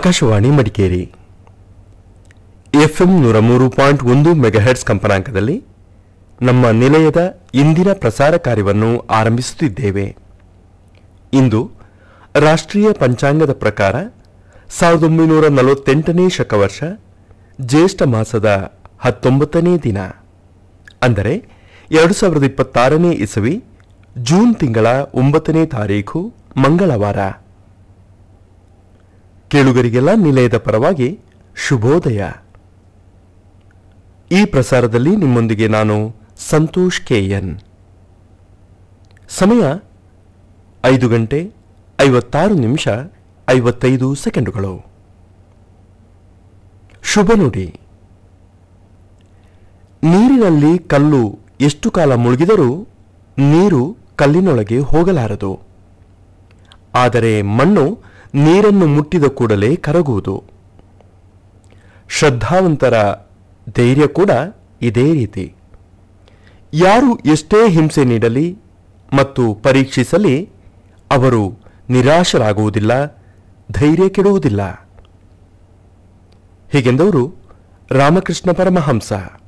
Akashvani Madikeri FM ನೂರ ಮೂರು point ಒಂದು ಮೆಗಾಹೆಟ್ಸ್ ಕಂಪನಾಂಕದಲ್ಲಿ ನಮ್ಮ ನಿಲಯದ ಇಂದಿನ ಪ್ರಸಾರ ಕಾರ್ಯವನ್ನು ಆರಂಭಿಸುತ್ತಿದ್ದೇವೆ ಇಂದು ರಾಷ್ಟ್ರೀಯ ಪಂಚಾಂಗದ ಪ್ರಕಾರ ಸಾವಿರದ ಒಂಬೈನೂರ ನಲವತ್ತೆಂಟನೇ ಶಕವರ್ಷ ಜ್ಯೇಷ್ಠ ಮಾಸದ ಹತ್ತೊಂಬತ್ತನೇ ದಿನ ಅಂದರೆ ಎರಡು ಸಾವಿರದ ಇಪ್ಪತ್ತಾರನೇ ಇಸವಿ ಜೂನ್ ತಿಂಗಳ ಒಂಬತ್ತನೇ ತಾರೀಖು ಮಂಗಳವಾರ ಕೇಳುಗರಿಗೆಲ್ಲ ನಿಲಯದ ಪರವಾಗಿ ಶುಭೋದಯ ಈ ಪ್ರಸಾರದಲ್ಲಿ ನಿಮ್ಮೊಂದಿಗೆ ನಾನು ಸಂತೋಷ್ ಕೆಎನ್ ಸಮಯ ಐದು ಗಂಟೆ ಐವತ್ತಾರು ನಿಮಿಷ ಐವತ್ತೈದು ಸೆಕೆಂಡುಗಳು ಶುಭ ನುಡಿ ನೀರಿನಲ್ಲಿ ಕಲ್ಲು ಎಷ್ಟು ಕಾಲ ಮುಳುಗಿದರೂ ನೀರು ಕಲ್ಲಿನೊಳಗೆ ಹೋಗಲಾರದು ಆದರೆ ಮಣ್ಣು ನೀರನ್ನು ಮುಟ್ಟಿದ ಕೂಡಲೇ ಕರಗುವುದು ಶ್ರದ್ಧಾವಂತರ ಧೈರ್ಯ ಕೂಡ ಇದೇ ರೀತಿ ಯಾರು ಎಷ್ಟೇ ಹಿಂಸೆ ನೀಡಲಿ ಮತ್ತು ಪರೀಕ್ಷಿಸಲಿ ಅವರು ನಿರಾಶರಾಗುವುದಿಲ್ಲ ಧೈರ್ಯ ಕೆಡುವುದಿಲ್ಲ ಹೀಗೆಂದವರು ರಾಮಕೃಷ್ಣ ಪರಮಹಂಸ